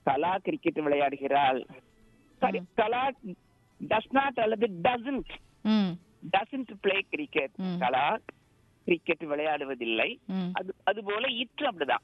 கலா cricket விளையாடுகிறாள் சரி Kala does not அல்லது டசன்ட் ம் டசன்ட் பிளே கிரிக்கெட் ம். கலா கிரிக்கெட் விளையாடுவதில்லை ம் அது அது போல இட்டு அப்படிதான்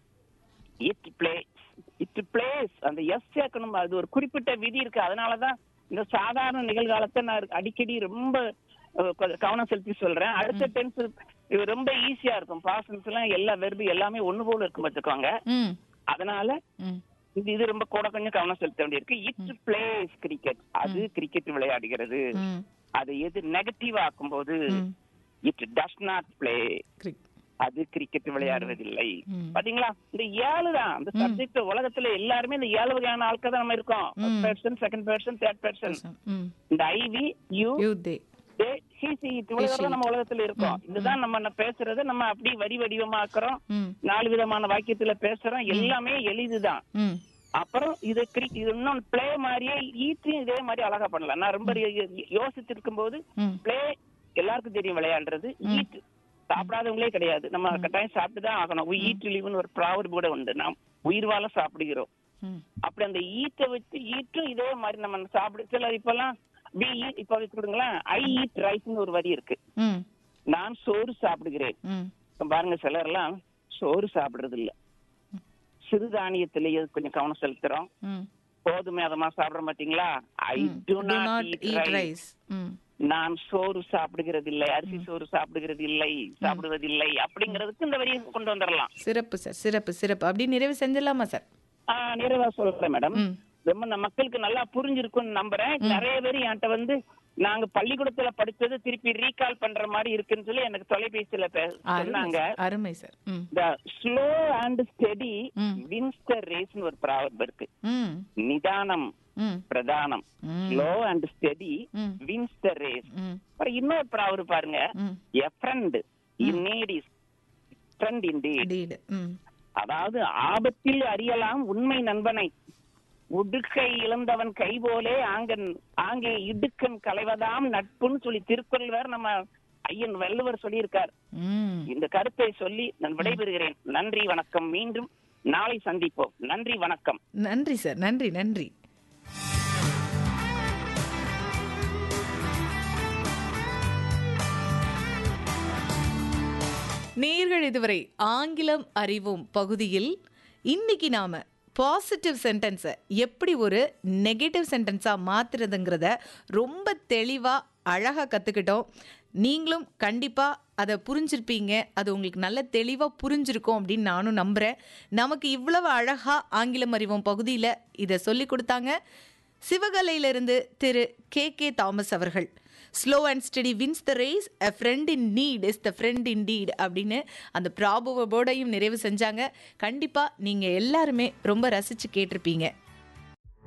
இட் பிளே இட் பிளேஸ் அந்த எஸ் சேர்க்கணும் அது ஒரு குறிப்பிட்ட விதி இருக்கு அதனாலதான் இந்த சாதாரண நிகழ்காலத்தை நான் அடிக்கடி ரொம்ப அஹ், கொஞ்சம் கவனம் செலுத்தி சொல்றேன் அடுத்த டென்ஸ் இது ரொம்ப ஈஸியா இருக்கும் பாசன்ஸ் எல்லாம் எல்லா வெறுப்பு எல்லாமே ஒண்ணு போல இருக்கும் பார்த்துக்கோங்க ம் அதனால ம் இது இது ரொம்ப கூட கொஞ்சம் கவனம் செலுத்த வேண்டியிருக்கு இட் பிளேஸ் கிரிக்கெட் அது கிரிக்கெட் விளையாடுகிறது ம் அதை எது நெகட்டிவ் ஆக்கும்போது ம் it does not play crick அது கிரிக்கெட் விளையாடுவதில்லை ம். பாத்தீங்களா இந்த ஏழு தான் இந்த சப்ஜெக்ட் உலகத்துல எல்லாருமே இந்த ஏழு வகையான ஆட்கள் தான் நம்ம இருக்கோம் ம். Person second person third person ம் இந்த I we you you they they he she இவ்வளவு தான் நம்ம உலகத்துல இருக்கோம் இதுதான் நம்ம ந- பேசுறத நம்ம அப்படி வரி வடிவமாக்குறோம் ம் நாலு விதமான வாக்கியத்துல பேசுறோம் எல்லாமே எளிதுதான் ம் அப்புறம் இது கிரிக் இது இன்னொன்னு பிளே மாதிரியே ஈட்டையும் இதே மாதிரி அழகா பண்ணலாம் நான் ரொம்ப யோசித்து இருக்கும்போது ம் பிளே எல்லாருக்கும் தெரியும் விளையாடுறது ஈட் சாப்பிடாதவங்களே கிடையாது நம்ம கட்டாயம் சாப்பிட்டு தான் ஆகணும் ஈட் லிவ்னு ஒரு ப்ராவர் கூட உண்டு நாம் உயிர் வாழ சாப்பிடுகிறோம் ம் அப்படி அந்த ஈட்டை வச்சு ஈட்டும் இதே மாதிரி நம்ம சாப்பிடு சிலர் இப்பெல்லாம் பி ஈட் இப்ப வச்சுக்கிடுங்களேன் ஐ ஈட் ரைஸ்னு ஒரு வரி இருக்கு ம் நான் சோறு சாப்பிடுகிறேன் ம் இப்ப பாருங்க சிலர் எல்லாம் சோறு சாப்பிடுறது இல்ல சிறுதானியத்திலேயே கொஞ்சம் கவனம் செலுத்துறோம் ம் கோதுமை அதமா சாப்பிட மாட்டீங்களா I do do not not eat eat rice rice ம் நான் சோறு சாப்பிடுகிறது இல்லை அரிசி சோறு சாப்பிடுகிறது இல்லை சாப்பிடுவதில்லை அப்படிங்கிறதுக்கு இந்த வரியை கொண்டு வந்துடலாம் சிறப்பு சார் சிறப்பு சிறப்பு அப்படி நிறைவு செஞ்சிடலாமா சார் ஆஹ் நிறைவா சொல்றேன் மேடம் ம் ரொம்ப நம்ம மக்களுக்கு நல்லா புரிஞ்சிருக்கும்னு நம்புறேன் நிறைய பேர் என்கிட்ட வந்து நாங்க பள்ளிக்கூடத்துல படிச்சது திருப்பி ரீகால் பண்ற மாதிரி இருக்குன்னு சொல்லி எனக்கு தொலைபேசியில பே- அருமை சொன்னாங்க சார், அருமை சார் ம் இந்த ஸ்லோ அண்ட் ஸ்டெடி ம். வின்ஸ் த ரேஸ்னு ஒரு ப்ராவர்ப் இருக்கு ம் நிதானம் ம் பிரதானம் ம். ஸ்லோ அண்ட் ஸ்டெடி ம். வின்ஸ் த ரேஸ் ம் அப்புறம் இன்னொரு ப்ராவர்ப் பாருங்க ம் a friend in need is friend in indeed ம் அதாவது ஆபத்தில் அறியலாம் உண்மை நண்பனை உடுக்கை இழந்தவன் கை போலே ஆங்கன் ஆங்கே இடுக்கன் களைவதாம் நட்புன்னு சொல்லி திருக்குறள் வேற நம்ம ஐயன் வள்ளுவர் சொல்லியிருக்கார் ம் இந்த கருத்தை சொல்லி நான் விடைபெறுகிறேன் நன்றி வணக்கம் மீண்டும் நாளை சந்திப்போம் நன்றி வணக்கம் நன்றி சார் நன்றி நன்றி நேர்கள் இதுவரை ஆங்கிலம் அறிவோம் பகுதியில் இன்னைக்கு நாம பாசிட்டிவ் சென்டென்ஸை எப்படி ஒரு நெகட்டிவ் சென்டென்ஸாக மாற்றுறதுங்கிறத ரொம்ப தெளிவாக அழகாக கற்றுக்கிட்டோம் நீங்களும் கண்டிப்பாக அதை புரிஞ்சிருப்பீங்க அது உங்களுக்கு நல்ல தெளிவாக புரிஞ்சிருக்கும் அப்படின்னு நானும் நம்புகிறேன் நமக்கு இவ்வளவு அழகாக ஆங்கிலம் அறிவோம் பகுதியில் இதை சொல்லி கொடுத்தாங்க சிவகலையிலிருந்து திரு கே கே தாமஸ் அவர்கள் slow and steady wins the race a friend in need is the friend indeed அப்படின்னு அந்த ப்ராபோவோடையும் நிறைவு செஞ்சாங்க கண்டிப்பாக நீங்கள் எல்லாருமே ரொம்ப ரசித்து கேட்டிருப்பீங்க